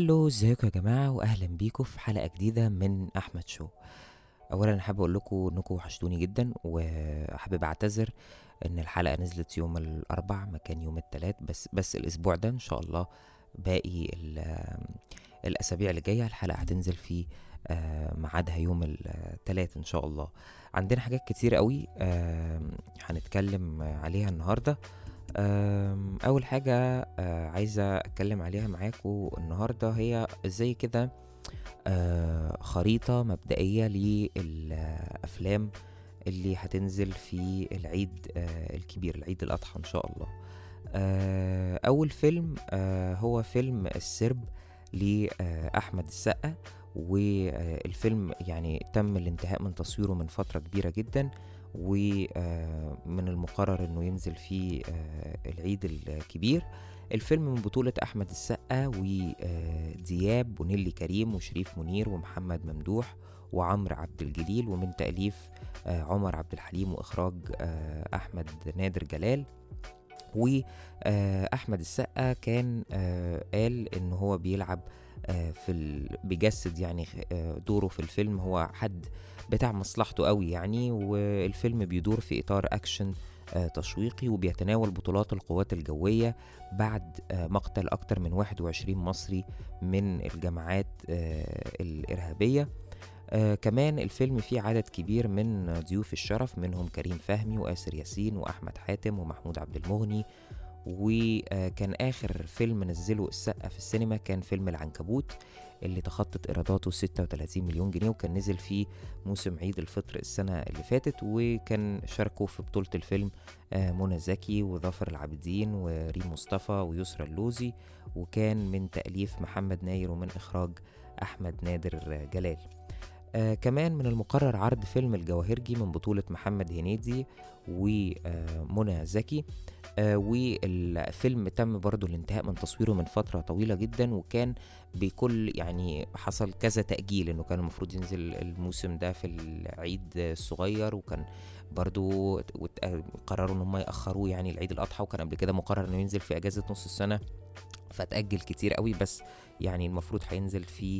هلو ازيكم يا جماعة واهلا بيكم في حلقة جديدة من احمد شو اولا انا حابب اقول لكم انكم وحشتوني جدا وحابب اعتذر ان الحلقة نزلت يوم الاربع مكان يوم التلات بس بس الاسبوع ده ان شاء الله باقي ال- الاسابيع اللي جاية الحلقة هتنزل في آه، ميعادها يوم التلات ان شاء الله عندنا حاجات كتير قوي آم، هنتكلم عليها النهارده أم، اول حاجه آه، عايزه اتكلم عليها معاكم النهارده هي ازاي كده آه، خريطه مبدئيه للافلام اللي هتنزل في العيد آه، الكبير العيد الاضحى ان شاء الله آه، اول فيلم آه، هو فيلم السرب لاحمد السقا والفيلم يعني تم الانتهاء من تصويره من فتره كبيره جدا ومن المقرر انه ينزل في آه، العيد الكبير الفيلم من بطولة أحمد السقا ودياب ونيلي كريم وشريف منير ومحمد ممدوح وعمرو عبد الجليل ومن تأليف آه، عمر عبد الحليم وإخراج آه، أحمد نادر جلال وأحمد السقا كان آه، قال إن هو بيلعب آه، في ال... بيجسد يعني آه، دوره في الفيلم هو حد بتاع مصلحته قوي يعني والفيلم بيدور في إطار أكشن آه، تشويقي وبيتناول بطولات القوات الجوية بعد آه، مقتل أكتر من 21 مصري من الجماعات آه، الإرهابية آه كمان الفيلم فيه عدد كبير من ضيوف الشرف منهم كريم فهمي وآسر ياسين وأحمد حاتم ومحمود عبد المغني وكان آخر فيلم نزله السقا في السينما كان فيلم العنكبوت اللي تخطت إيراداته 36 مليون جنيه وكان نزل في موسم عيد الفطر السنة اللي فاتت وكان شاركوا في بطولة الفيلم آه، منى زكي وظافر العابدين وريم مصطفى ويسرى اللوزي وكان من تأليف محمد ناير ومن إخراج أحمد نادر جلال آه كمان من المقرر عرض فيلم الجواهرجي من بطولة محمد هنيدي ومنى زكي آه والفيلم تم برضو الانتهاء من تصويره من فترة طويلة جدا وكان بكل يعني حصل كذا تأجيل انه كان المفروض ينزل الموسم ده في العيد الصغير وكان برضو وت- آه، قرروا ان هم يأخروه يعني العيد الأضحى وكان قبل كده مقرر انه ينزل في أجازة نص السنة فتأجل كتير قوي بس يعني المفروض هينزل في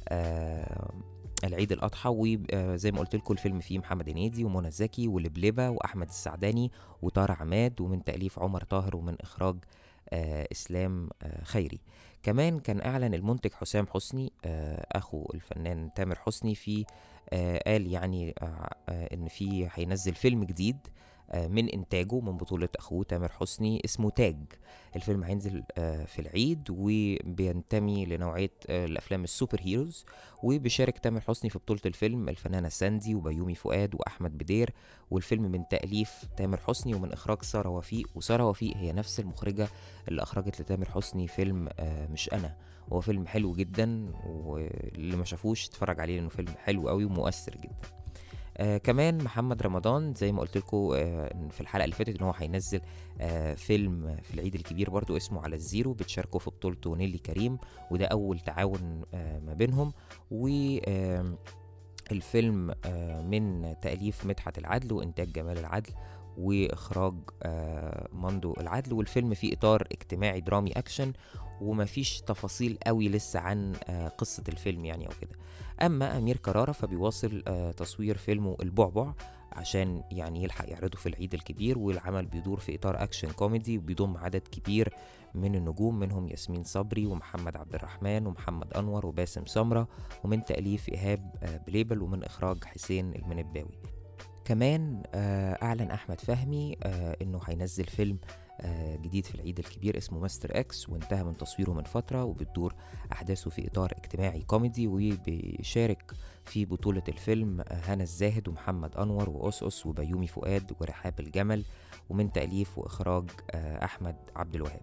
آه العيد الاضحى وزي ما قلت لكم الفيلم فيه محمد هنيدي ومنى زكي ولبلبه واحمد السعداني وطارق عماد ومن تاليف عمر طاهر ومن اخراج آه اسلام آه خيري كمان كان اعلن المنتج حسام حسني آه اخو الفنان تامر حسني في آه قال يعني آه آه ان في هينزل فيلم جديد آه من انتاجه من بطولة اخوه تامر حسني اسمه تاج الفيلم هينزل آه في العيد وبينتمي لنوعية آه الافلام السوبر هيروز وبيشارك تامر حسني في بطولة الفيلم الفنانة ساندي وبيومي فؤاد وأحمد بدير والفيلم من تأليف تامر حسني ومن إخراج سارة وفيق وسارة وفيق هي نفس المخرجة اللي أخرجت لتامر حسني فيلم آه مش أنا هو فيلم حلو جدا واللي ما شافوش اتفرج عليه لأنه فيلم حلو قوي ومؤثر جدا آه كمان محمد رمضان زي ما قلت لكم آه في الحلقه اللي فاتت ان هو هينزل آه فيلم في العيد الكبير برضو اسمه على الزيرو بتشاركوا في بطولته نيلي كريم وده اول تعاون آه ما بينهم و آم، الفيلم آه، من تأليف مدحت العدل وإنتاج جمال العدل وإخراج آه، مندو العدل والفيلم في إطار اجتماعي درامي أكشن ومفيش تفاصيل قوي لسه عن آه، قصة الفيلم يعني أو كده أما أمير كرارة فبيواصل آه، تصوير فيلمه البعبع عشان يعني يلحق يعرضه في العيد الكبير والعمل بيدور في إطار أكشن كوميدي وبيضم عدد كبير من النجوم منهم ياسمين صبري ومحمد عبد الرحمن ومحمد أنور وباسم سمرة ومن تأليف إيهاب آه، بليبل ومن إخراج حسين المنباوي كمان آه، أعلن أحمد فهمي آه، إنه هينزل فيلم آه، جديد في العيد الكبير اسمه ماستر اكس وانتهى من تصويره من فترة وبتدور أحداثه في إطار اجتماعي كوميدي وبيشارك في بطولة الفيلم آه، هنا الزاهد ومحمد أنور وأسأس وبيومي فؤاد ورحاب الجمل ومن تأليف وإخراج آه، أحمد عبد الوهاب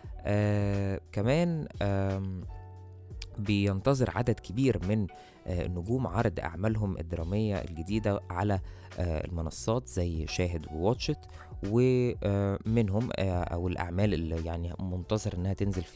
آه كمان آم، بينتظر عدد كبير من آه، النجوم عرض أعمالهم الدرامية الجديدة على آه، المنصات زي شاهد وواتشت ومنهم أو الأعمال اللي يعني منتظر إنها تنزل في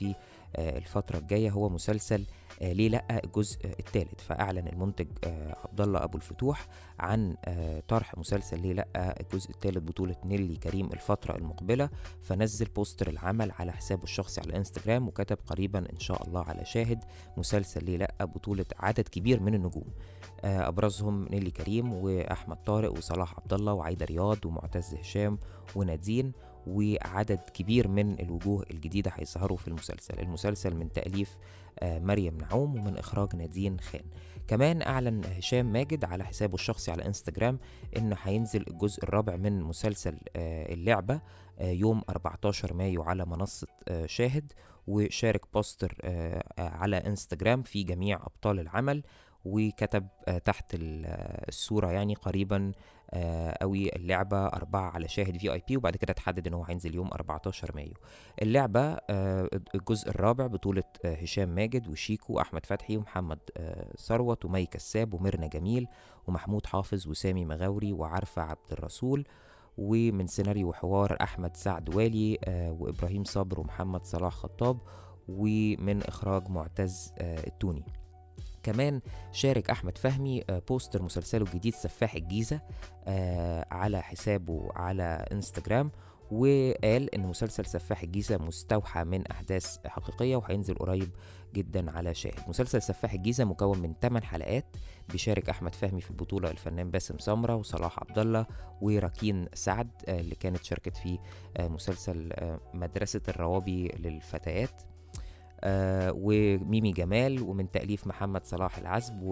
الفترة الجاية هو مسلسل ليه لأ الجزء الثالث فأعلن المنتج عبد الله أبو الفتوح عن طرح مسلسل ليه لأ الجزء الثالث بطولة نيلي كريم الفترة المقبلة فنزل بوستر العمل على حسابه الشخصي على الانستجرام وكتب قريبا إن شاء الله على شاهد مسلسل ليه لأ بطولة عدد كبير من النجوم ابرزهم نيلي كريم واحمد طارق وصلاح عبد الله وعايده رياض ومعتز هشام ونادين وعدد كبير من الوجوه الجديدة هيظهروا في المسلسل المسلسل من تأليف مريم نعوم ومن إخراج نادين خان كمان أعلن هشام ماجد على حسابه الشخصي على انستجرام إنه هينزل الجزء الرابع من مسلسل اللعبة يوم 14 مايو على منصة شاهد وشارك بوستر على انستجرام في جميع أبطال العمل وكتب تحت الصورة يعني قريبا قوي اللعبة أربعة على شاهد في اي بي وبعد كده اتحدد ان هو هينزل يوم 14 مايو اللعبة الجزء الرابع بطولة هشام ماجد وشيكو وأحمد فتحي ومحمد ثروت ومي كساب وميرنا جميل ومحمود حافظ وسامي مغاوري وعارفة عبد الرسول ومن سيناريو وحوار أحمد سعد والي وإبراهيم صبر ومحمد صلاح خطاب ومن إخراج معتز التوني كمان شارك احمد فهمي بوستر مسلسله الجديد سفاح الجيزه على حسابه على انستجرام وقال ان مسلسل سفاح الجيزه مستوحى من احداث حقيقيه وهينزل قريب جدا على شاهد مسلسل سفاح الجيزه مكون من 8 حلقات بيشارك احمد فهمي في البطوله الفنان باسم سمره وصلاح عبد الله وراكين سعد اللي كانت شاركت في مسلسل مدرسه الروابي للفتيات آه وميمي جمال ومن تأليف محمد صلاح العزب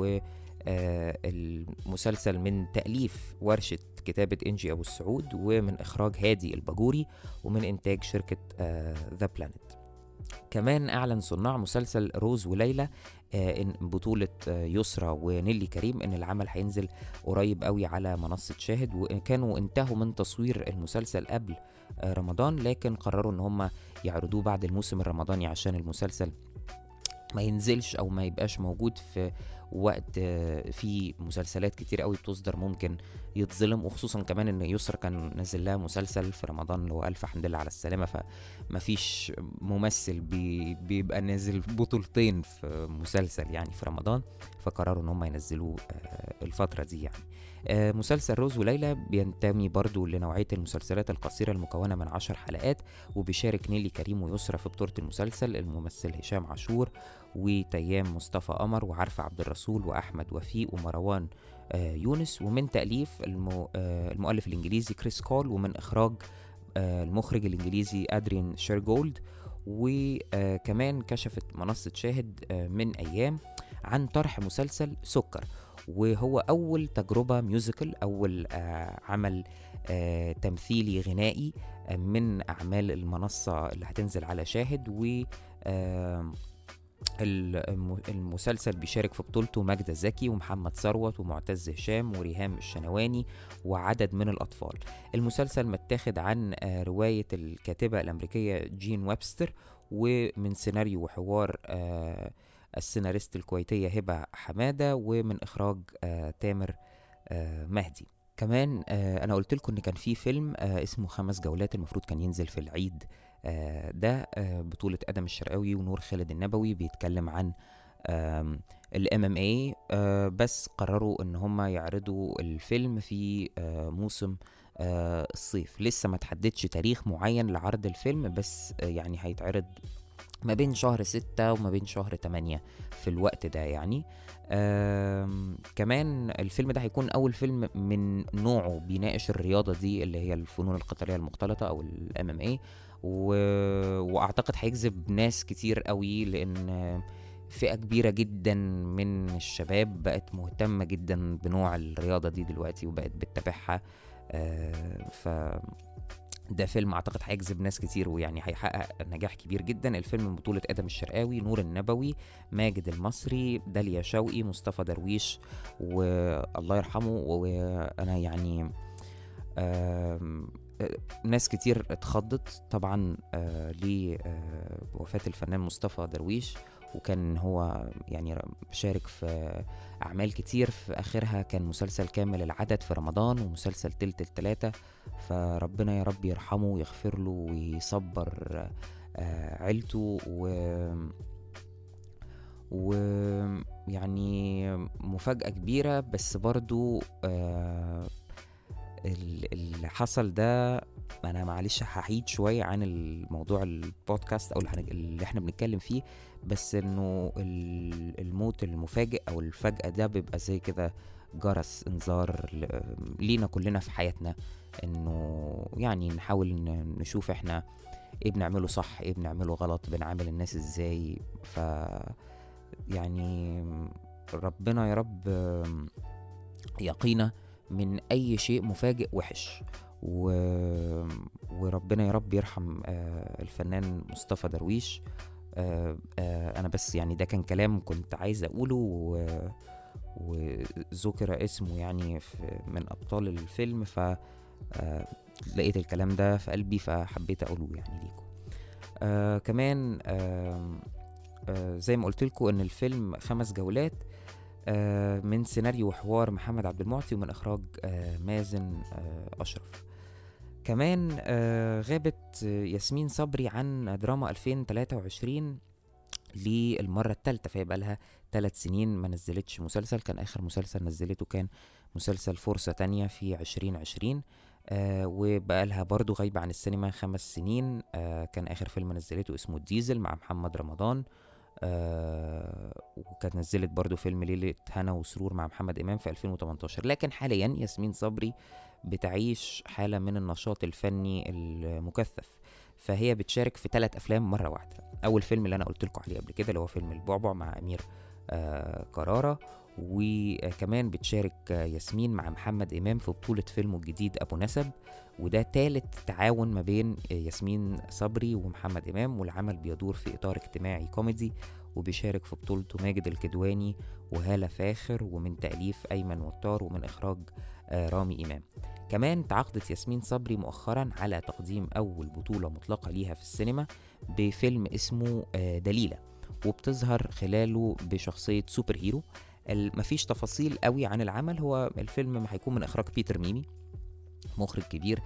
والمسلسل آه من تأليف ورشة كتابة إنجي أبو السعود ومن إخراج هادي الباجوري ومن إنتاج شركة ذا آه بلانت كمان أعلن صناع مسلسل روز وليلى آه إن بطولة آه يسرى ونيلي كريم إن العمل هينزل قريب قوي على منصة شاهد وكانوا انتهوا من تصوير المسلسل قبل آه رمضان لكن قرروا إن هم يعرضوه بعد الموسم الرمضاني عشان المسلسل ما ينزلش او ما يبقاش موجود في وقت في مسلسلات كتير قوي بتصدر ممكن يتظلم وخصوصا كمان ان يسرا كان نازل لها مسلسل في رمضان اللي هو الف حمد لله على السلامه فمفيش ممثل بي بيبقى نازل بطولتين في مسلسل يعني في رمضان فقرروا ان هم ينزلوه الفتره دي يعني مسلسل روز وليلى بينتمي برضو لنوعية المسلسلات القصيرة المكونة من عشر حلقات وبيشارك نيلي كريم ويسرى في بطولة المسلسل الممثل هشام عاشور وتيام مصطفى قمر وعارفة عبد الرسول وأحمد وفيق ومروان يونس ومن تأليف المؤلف الإنجليزي كريس كول ومن إخراج المخرج الإنجليزي أدرين شيرجولد وكمان كشفت منصة شاهد من أيام عن طرح مسلسل سكر وهو أول تجربة ميوزيكال أول آه عمل آه تمثيلي غنائي آه من أعمال المنصة اللي هتنزل على شاهد و آه المسلسل بيشارك في بطولته ماجدة زكي ومحمد ثروت ومعتز هشام وريهام الشنواني وعدد من الأطفال المسلسل متاخد عن رواية الكاتبة الأمريكية جين ويبستر ومن سيناريو وحوار آه السيناريست الكويتية هبة حمادة ومن إخراج آه تامر آه مهدي كمان آه أنا قلت لكم إن كان في فيلم آه اسمه خمس جولات المفروض كان ينزل في العيد آه ده آه بطولة آدم الشرقاوي ونور خالد النبوي بيتكلم عن الام ام اي بس قرروا ان هم يعرضوا الفيلم في آه موسم آه الصيف لسه ما تحددش تاريخ معين لعرض الفيلم بس آه يعني هيتعرض ما بين شهر ستة وما بين شهر تمانية في الوقت ده يعني كمان الفيلم ده هيكون أول فيلم من نوعه بيناقش الرياضة دي اللي هي الفنون القتالية المختلطة أو الام ام اي وأعتقد هيجذب ناس كتير قوي لأن فئة كبيرة جدا من الشباب بقت مهتمة جدا بنوع الرياضة دي دلوقتي وبقت بتتابعها ف ده فيلم اعتقد هيجذب ناس كتير ويعني هيحقق نجاح كبير جدا الفيلم من بطولة ادم الشرقاوي نور النبوي ماجد المصري داليا شوقي مصطفى درويش والله يرحمه وانا يعني ناس كتير اتخضت طبعا لوفاة الفنان مصطفى درويش وكان هو يعني شارك في أعمال كتير في آخرها كان مسلسل كامل العدد في رمضان ومسلسل تلت التلاتة فربنا يا رب يرحمه ويغفر له ويصبر آه عيلته و ويعني مفاجأة كبيرة بس برضو آه اللي حصل ده انا معلش هحيد شوية عن الموضوع البودكاست او اللي احنا بنتكلم فيه بس انه الموت المفاجئ او الفجأة ده بيبقى زي كده جرس انذار لينا كلنا في حياتنا انه يعني نحاول نشوف احنا ايه بنعمله صح ايه بنعمله غلط بنعامل الناس ازاي ف يعني ربنا يا رب يقينا من اي شيء مفاجئ وحش و... وربنا يا رب يرحم الفنان مصطفى درويش انا بس يعني ده كان كلام كنت عايز اقوله و... وذكر اسمه يعني في من ابطال الفيلم ف لقيت الكلام ده في قلبي فحبيت اقوله يعني ليكم آه كمان آه آه زي ما قلت لكم ان الفيلم خمس جولات آه من سيناريو وحوار محمد عبد المعطي ومن اخراج آه مازن آه اشرف كمان آه غابت ياسمين صبري عن دراما 2023 للمرة الثالثة فيبقى لها ثلاث سنين ما نزلتش مسلسل كان آخر مسلسل نزلته كان مسلسل فرصة تانية في عشرين عشرين آه وبقى لها برضو غايبة عن السينما خمس سنين آه كان آخر فيلم نزلته اسمه الديزل مع محمد رمضان آه وكانت نزلت برضو فيلم ليلة هنا وسرور مع محمد إمام في 2018 لكن حاليا ياسمين صبري بتعيش حالة من النشاط الفني المكثف فهي بتشارك في ثلاث أفلام مرة واحدة أول فيلم اللي أنا قلت لكم عليه قبل كده اللي هو فيلم البعبع مع أمير آه كرارة وكمان بتشارك ياسمين مع محمد إمام في بطولة فيلمه الجديد أبو نسب وده تالت تعاون ما بين ياسمين صبري ومحمد إمام والعمل بيدور في إطار اجتماعي كوميدي وبيشارك في بطولته ماجد الكدواني وهالة فاخر ومن تأليف أيمن وطار ومن إخراج رامي إمام كمان تعاقدت ياسمين صبري مؤخرا على تقديم أول بطولة مطلقة ليها في السينما بفيلم اسمه دليلة وبتظهر خلاله بشخصية سوبر هيرو مفيش تفاصيل قوي عن العمل هو الفيلم هيكون من اخراج بيتر ميمي مخرج كبير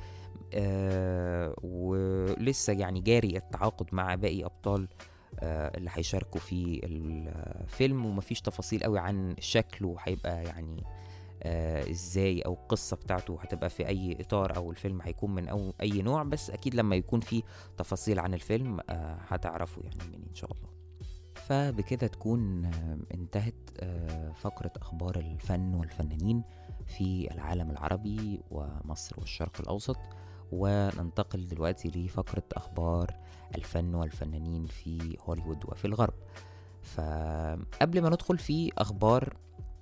آه ولسه يعني جاري التعاقد مع باقي ابطال آه اللي هيشاركوا في الفيلم ومفيش تفاصيل قوي عن شكله هيبقى يعني آه ازاي او القصة بتاعته هتبقى في اي اطار او الفيلم هيكون من او اي نوع بس اكيد لما يكون في تفاصيل عن الفيلم آه هتعرفوا يعني مني ان شاء الله فبكده تكون انتهت فقرة أخبار الفن والفنانين في العالم العربي ومصر والشرق الأوسط وننتقل دلوقتي لفقرة أخبار الفن والفنانين في هوليوود وفي الغرب فقبل ما ندخل في أخبار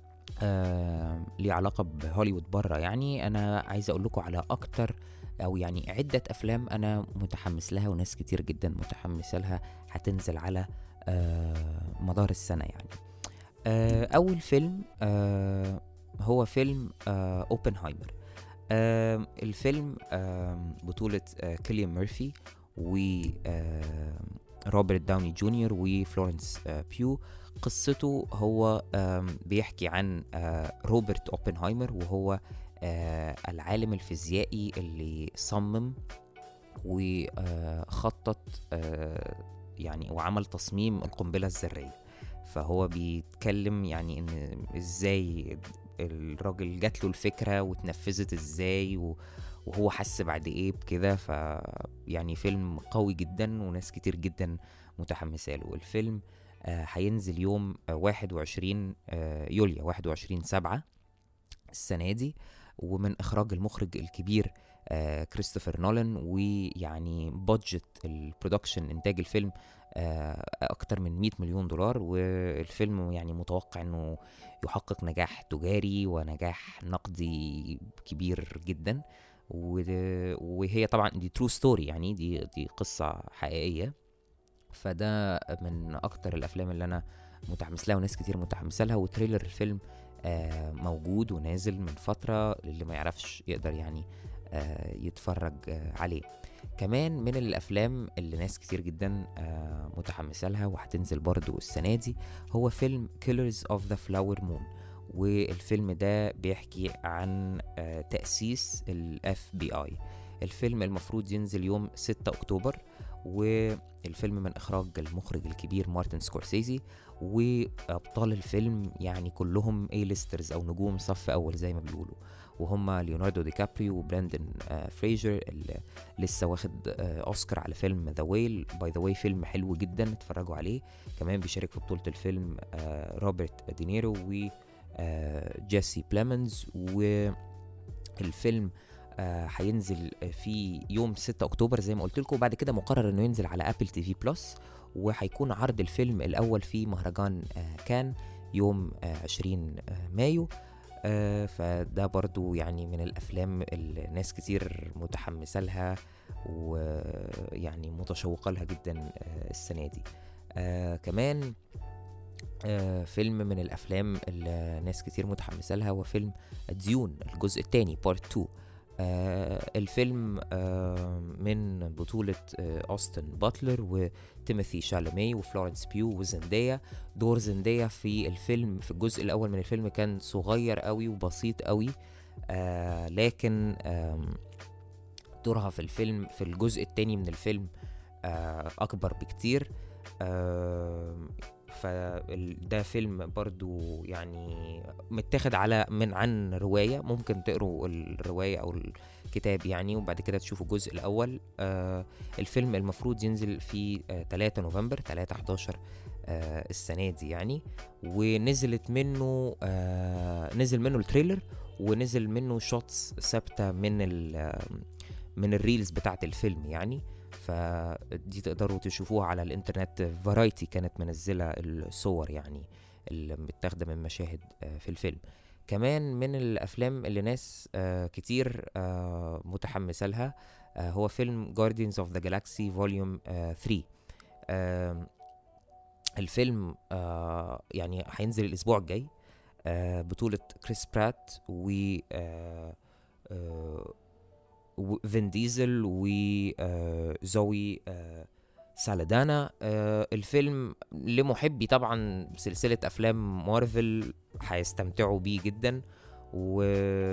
آه ليه علاقة بهوليوود بره يعني أنا عايز أقول لكم على أكتر أو يعني عدة أفلام أنا متحمس لها وناس كتير جدا متحمسة لها هتنزل على آه مدار السنة يعني آه أول فيلم آه هو فيلم آه أوبنهايمر آه الفيلم آه بطولة آه كيليان ميرفي و آه روبرت داوني جونيور وفلورنس آه بيو قصته هو آه بيحكي عن آه روبرت أوبنهايمر وهو آه العالم الفيزيائي اللي صمم وخطط آه يعني وعمل تصميم القنبلة الذرية فهو بيتكلم يعني ان ازاي الراجل جات له الفكرة واتنفذت ازاي و وهو حس بعد ايه بكده ف يعني فيلم قوي جدا وناس كتير جدا متحمسه له الفيلم هينزل آه يوم واحد وعشرين آه يوليو واحد وعشرين سبعة السنة دي ومن إخراج المخرج الكبير آه كريستوفر نولان ويعني بادجت البرودكشن إنتاج الفيلم آه أكتر من 100 مليون دولار والفيلم يعني متوقع إنه يحقق نجاح تجاري ونجاح نقدي كبير جدا وهي طبعا دي ترو ستوري يعني دي دي قصة حقيقية فده من أكتر الأفلام اللي أنا متحمس لها وناس كتير متحمسة لها وتريلر الفيلم آه موجود ونازل من فترة للي ما يعرفش يقدر يعني آه يتفرج آه عليه كمان من الافلام اللي ناس كتير جدا متحمسه لها وهتنزل برضو السنه دي هو فيلم كيلرز اوف ذا فلاور مون والفيلم ده بيحكي عن تاسيس الاف بي اي الفيلم المفروض ينزل يوم 6 اكتوبر والفيلم من إخراج المخرج الكبير مارتن سكورسيزي وأبطال الفيلم يعني كلهم اي ليسترز أو نجوم صف أول زي ما بيقولوا وهم ليوناردو دي كابريو وبراندن آه فريجر اللي لسه واخد آه اوسكار على فيلم ذا ويل باي ذا واي فيلم حلو جدا اتفرجوا عليه كمان بيشارك في بطولة الفيلم آه روبرت دينيرو و آه جيسي بليمنز والفيلم آه هينزل في يوم 6 اكتوبر زي ما قلت لكم وبعد كده مقرر انه ينزل على ابل تي في بلس وهيكون عرض الفيلم الاول في مهرجان آه كان يوم آه 20 آه مايو آه فده برضو يعني من الافلام اللي ناس كتير متحمسه لها ويعني متشوقه لها جدا آه السنه دي آه كمان آه فيلم من الافلام اللي ناس كتير متحمسه لها هو فيلم ديون الجزء الثاني بارت 2 آه الفيلم آه من بطولة آه أوستن باتلر وتيموثي شالامي وفلورنس بيو وزندية دور زندية في الفيلم في الجزء الأول من الفيلم كان صغير قوي وبسيط قوي آه لكن آه دورها في الفيلم في الجزء التاني من الفيلم آه أكبر بكتير آه فده فيلم برضو يعني متاخد على من عن رواية ممكن تقروا الرواية أو الكتاب يعني وبعد كده تشوفوا الجزء الأول آه الفيلم المفروض ينزل في آه 3 نوفمبر 3 11 آه السنة دي يعني ونزلت منه آه نزل منه التريلر ونزل منه شوتس ثابتة من ال من الريلز بتاعت الفيلم يعني فدي تقدروا تشوفوها على الانترنت فرايتي كانت منزلة الصور يعني اللي متاخدة من مشاهد في الفيلم كمان من الافلام اللي ناس كتير متحمسة لها هو فيلم Guardians of the Galaxy Volume 3 الفيلم يعني هينزل الاسبوع الجاي بطولة كريس برات و فين ديزل وزوي سالدانا آه الفيلم لمحبي طبعا سلسلة أفلام مارفل هيستمتعوا بيه جدا و...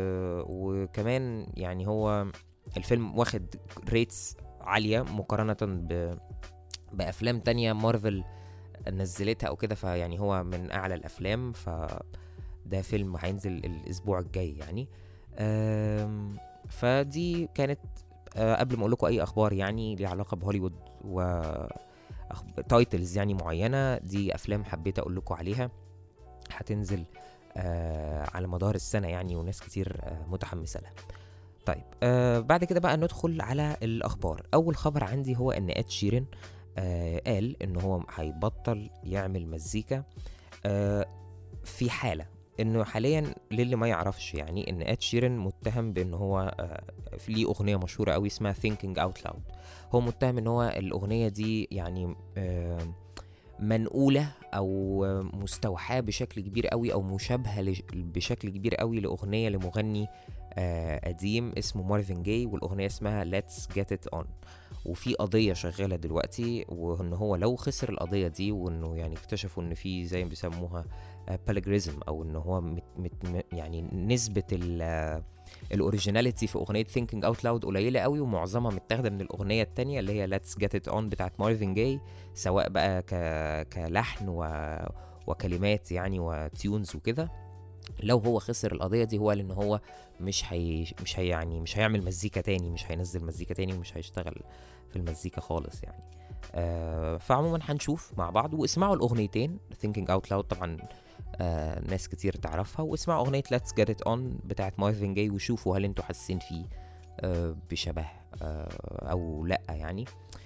وكمان يعني هو الفيلم واخد ريتس عالية مقارنة ب... بأفلام تانية مارفل نزلتها أو كده فيعني هو من أعلى الأفلام فده فيلم هينزل الأسبوع الجاي يعني آم... فدي كانت آه قبل ما اقول لكم اي اخبار يعني ليها علاقه بهوليوود و تايتلز يعني معينه دي افلام حبيت اقول لكم عليها هتنزل آه على مدار السنه يعني وناس كتير آه متحمسه لها طيب آه بعد كده بقى ندخل على الاخبار اول خبر عندي هو ان اد شيرين آه قال ان هو هيبطل يعمل مزيكا آه في حاله انه حاليا للي ما يعرفش يعني ان اد شيرن متهم بان هو آه ليه اغنيه مشهوره قوي اسمها thinking out loud هو متهم ان هو الاغنيه دي يعني آه منقوله او مستوحاه بشكل كبير قوي او مشابهه بشكل كبير قوي لاغنيه لمغني آه قديم اسمه مارفن جاي والاغنيه اسمها let's get it on وفي قضية شغالة دلوقتي وان هو لو خسر القضية دي وانه يعني اكتشفوا ان في زي ما بيسموها بالاجريزم او ان هو مت مت يعني نسبة الاوريجيناليتي في اغنية thinking out loud قليلة قوي ومعظمها متاخدة من الاغنية التانية اللي هي let's get it on بتاعت مارفن جاي سواء بقى ك... كلحن و... وكلمات يعني وتيونز وكده لو هو خسر القضيه دي هو لان هو مش هي مش هي يعني مش هيعمل مزيكا تاني مش هينزل مزيكا تاني ومش هيشتغل في المزيكا خالص يعني آه فعموما هنشوف مع بعض واسمعوا الاغنيتين thinking out loud طبعا آه ناس كتير تعرفها واسمعوا اغنيه let's get it on بتاعت مارفن جاي وشوفوا هل انتوا حاسين فيه آه بشبه آه او لا يعني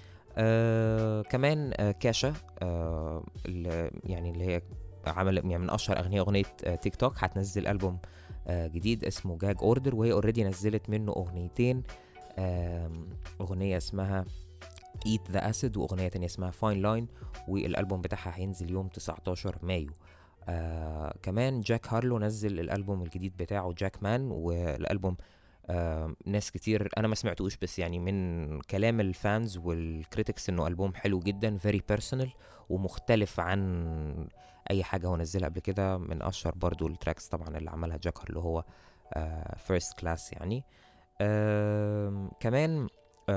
آه كمان آه كاشا آه اللي يعني اللي هي عمل يعني من اشهر اغنيه اغنيه تيك توك هتنزل البوم جديد اسمه جاج اوردر وهي اوريدي نزلت منه اغنيتين اغنيه اسمها ايت ذا اسيد واغنيه تانية اسمها فاين لاين والالبوم بتاعها هينزل يوم 19 مايو آه كمان جاك هارلو نزل الالبوم الجديد بتاعه جاك مان والالبوم آه ناس كتير انا ما سمعتوش بس يعني من كلام الفانز والكريتكس انه البوم حلو جدا فيري بيرسونال ومختلف عن اي حاجه هو نزلها قبل كده من اشهر برضو التراكس طبعا اللي عملها جاكر اللي هو فيرست uh, كلاس يعني uh, كمان uh,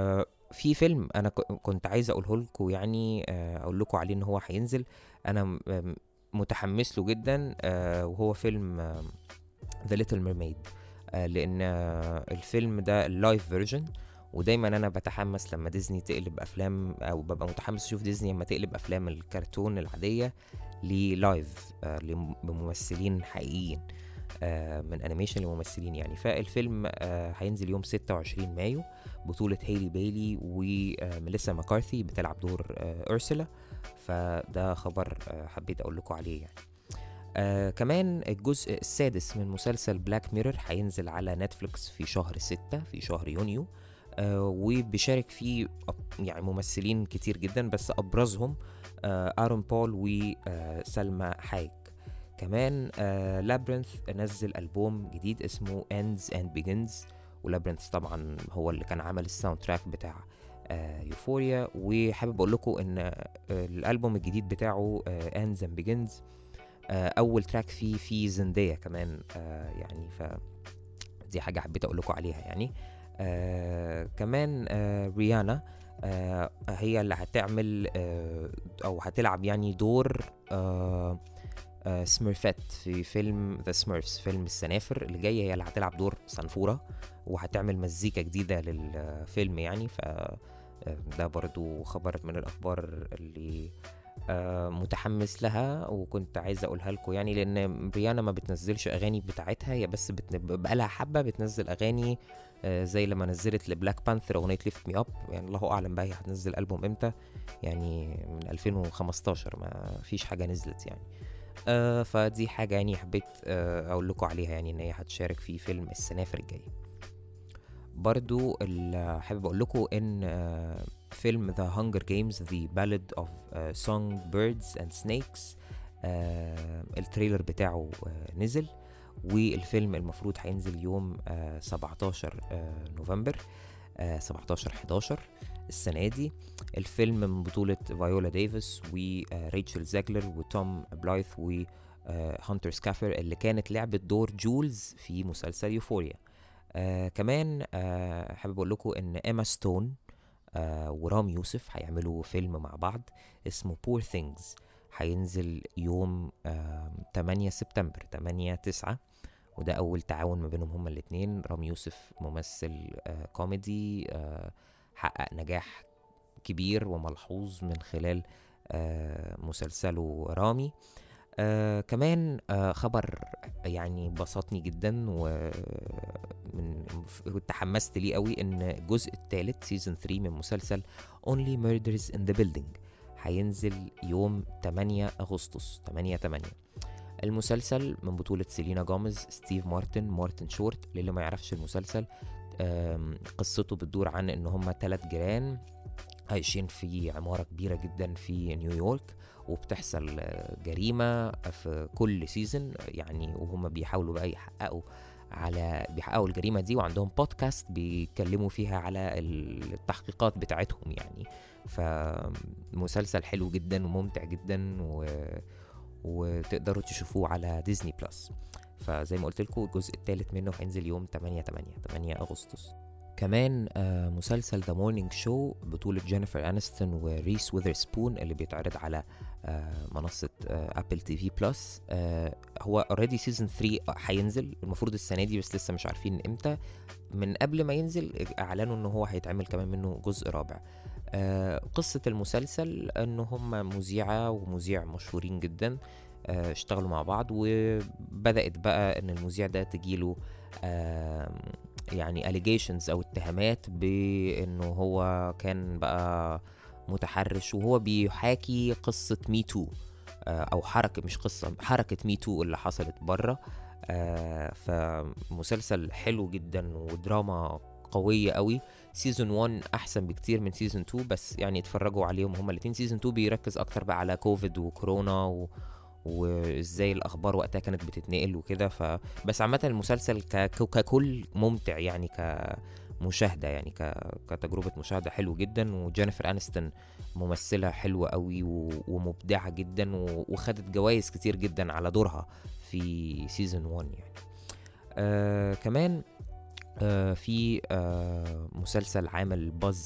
في فيلم انا ك- كنت عايز اقوله لكم يعني آه، اقول لكم عليه ان هو هينزل انا م- م- متحمس له جدا آه، وهو فيلم ذا ليتل ميرميد لان آه، الفيلم ده اللايف فيرجن ودايما انا بتحمس لما ديزني تقلب افلام او ببقى متحمس اشوف ديزني لما تقلب افلام الكرتون العاديه للايف آه، لم- بممثلين حقيقيين آه، من انيميشن لممثلين يعني فالفيلم آه، هينزل يوم 26 مايو بطولة هيلي بايلي وميليسا مكارثي بتلعب دور آه، أرسلا فده خبر آه، حبيت أقول لكم عليه يعني آه كمان الجزء السادس من مسلسل بلاك ميرور هينزل على نتفليكس في شهر ستة في شهر يونيو آه وبيشارك فيه أب- يعني ممثلين كتير جدا بس أبرزهم آه آرون بول وسلمى حايك كمان آه لابرنث نزل ألبوم جديد اسمه Ends and Begins ولابرنث طبعا هو اللي كان عمل الساوند تراك بتاع آه يوفوريا وحابب اقول لكم ان آه الالبوم الجديد بتاعه آه Ends and Begins آه اول تراك فيه في زندية كمان آه يعني ف دي حاجة حبيت اقول لكم عليها يعني آه كمان آه ريانا آه هي اللي هتعمل آه او هتلعب يعني دور آه آه سميرفت في فيلم ذا سميرفز فيلم السنافر اللي جاي هي اللي هتلعب دور صنفورة وهتعمل مزيكا جديدة للفيلم يعني ف آه، ده برضو خبر من الأخبار اللي آه، متحمس لها وكنت عايز اقولها لكم يعني لان ريانا ما بتنزلش اغاني بتاعتها هي بس بتن... بقالها حبه بتنزل اغاني آه، زي لما نزلت لبلاك بانثر اغنيه ليفت مي اب يعني الله اعلم بقى هي هتنزل البوم امتى يعني من 2015 ما فيش حاجه نزلت يعني آه فدي حاجه يعني حبيت آه اقول لكم عليها يعني ان هي هتشارك في فيلم السنافر الجاي برضو ال- حابب اقول لكم ان آه، فيلم The Hunger Games The Ballad of uh, Songbirds and Snakes آه، التريلر بتاعه آه، نزل والفيلم المفروض هينزل يوم آه، 17 آه، نوفمبر آه، 17 11 السنة دي الفيلم من بطولة فايولا ديفيس وريتشل زاجلر وتوم بلايث وهانتر سكافر اللي كانت لعبت دور جولز في مسلسل يوفوريا آه كمان آه حابب اقول لكم ان ايما ستون آه ورام يوسف هيعملوا فيلم مع بعض اسمه بور ثينجز هينزل يوم آه 8 سبتمبر 8 9 وده اول تعاون ما بينهم هما الاتنين رام يوسف ممثل آه كوميدي آه حقق نجاح كبير وملحوظ من خلال آه مسلسله رامي آه كمان آه خبر يعني بسطني جدا ومن تحمست ليه قوي ان الجزء الثالث سيزون 3 من مسلسل Only Murders in the Building هينزل يوم 8 اغسطس 8 8 المسلسل من بطولة سيلينا جوميز ستيف مارتن مارتن شورت للي ما يعرفش المسلسل آم، قصته بتدور عن ان هما ثلاث جيران عايشين في عمارة كبيرة جدا في نيويورك وبتحصل آه، جريمة في كل سيزون يعني وهم بيحاولوا بقى يحققوا على بيحققوا الجريمة دي وعندهم بودكاست بيتكلموا فيها على التحقيقات بتاعتهم يعني فمسلسل حلو جدا وممتع جدا و... وتقدروا تشوفوه على ديزني بلس فزي ما قلت لكم الجزء الثالث منه هينزل يوم 8 8 8 اغسطس كمان آه مسلسل ذا مورنينج شو بطولة جينيفر انستون وريس ويذرسبون اللي بيتعرض على آه منصة آه ابل تي في بلس آه هو اوريدي سيزون 3 هينزل المفروض السنة دي بس لسه مش عارفين امتى من قبل ما ينزل اعلنوا ان هو هيتعمل كمان منه جزء رابع آه قصة المسلسل ان هم مذيعة ومذيع مشهورين جدا آه اشتغلوا مع بعض وبدأت بقى ان المذيع ده تجيله آه يعني allegations او اتهامات بانه هو كان بقى متحرش وهو بيحاكي قصة ميتو او حركة مش قصة حركة ميتو اللي حصلت بره آه فمسلسل حلو جدا ودراما قوية قوي سيزون 1 احسن بكتير من سيزون 2 بس يعني اتفرجوا عليهم هما الاتنين سيزون 2 بيركز اكتر بقى على كوفيد وكورونا و... وازاي الاخبار وقتها كانت بتتنقل وكده ف بس عامه المسلسل ك... ككل ممتع يعني كمشاهده يعني ك... كتجربه مشاهده حلو جدا وجينيفر انستون ممثله حلوه قوي و... ومبدعه جدا و... وخدت جوائز كتير جدا على دورها في سيزون 1 يعني آه كمان آه في آه مسلسل عامل باز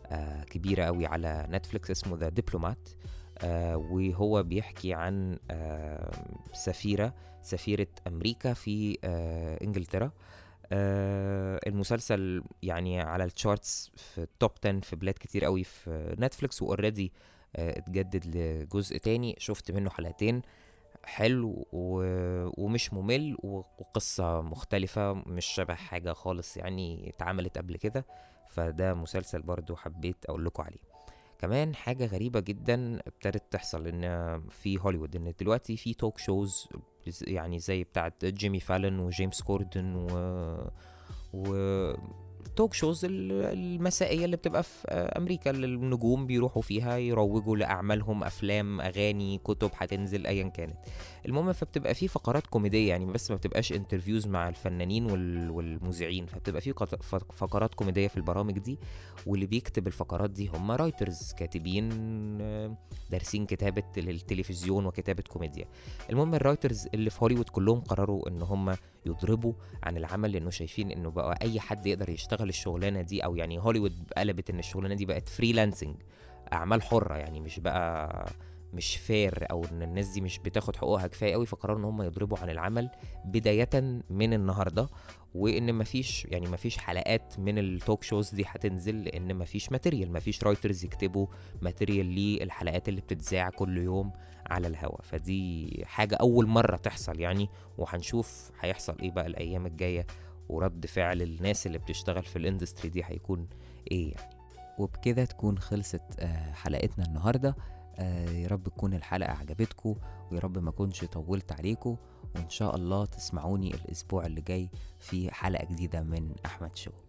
آه كبيرة قوي على نتفليكس اسمه ذا دبلومات آه وهو بيحكي عن آه سفيرة سفيرة أمريكا في آه إنجلترا آه المسلسل يعني على التشارتس في التوب 10 في بلاد كتير قوي في نتفليكس واوريدي آه اتجدد لجزء تاني شفت منه حلقتين حلو و... ومش ممل وقصة مختلفة مش شبه حاجة خالص يعني اتعملت قبل كده فده مسلسل برضو حبيت اقول لكم عليه كمان حاجة غريبة جدا ابتدت تحصل ان في هوليوود ان دلوقتي في توك شوز يعني زي بتاعت جيمي فالن وجيمس كوردن و, و... التوك شوز المسائية اللي بتبقى في أمريكا اللي النجوم بيروحوا فيها يروجوا لأعمالهم أفلام أغاني كتب هتنزل أيا كانت المهم فبتبقى في فقرات كوميدية يعني بس ما بتبقاش انترفيوز مع الفنانين والمذيعين فبتبقى في فقرات كوميدية في البرامج دي واللي بيكتب الفقرات دي هم رايترز كاتبين دارسين كتابة للتلفزيون وكتابة كوميديا المهم الرايترز اللي في هوليوود كلهم قرروا ان هم يضربوا عن العمل لانه شايفين انه بقى اي حد يقدر يشتغل الشغلانه دي او يعني هوليوود قلبت ان الشغلانه دي بقت فريلانسنج اعمال حره يعني مش بقى مش فير او ان الناس دي مش بتاخد حقوقها كفايه قوي فقرروا ان هم يضربوا عن العمل بدايه من النهارده وان مفيش يعني مفيش حلقات من التوك شوز دي هتنزل لان مفيش ماتيريال مفيش رايترز يكتبوا ماتيريال للحلقات اللي بتتذاع كل يوم على الهوا فدي حاجة أول مرة تحصل يعني وهنشوف هيحصل إيه بقى الأيام الجاية ورد فعل الناس اللي بتشتغل في الاندستري دي هيكون إيه يعني وبكده تكون خلصت حلقتنا النهارده يا رب تكون الحلقة عجبتكم ويا رب ما كنش طولت عليكم وإن شاء الله تسمعوني الأسبوع اللي جاي في حلقة جديدة من أحمد شو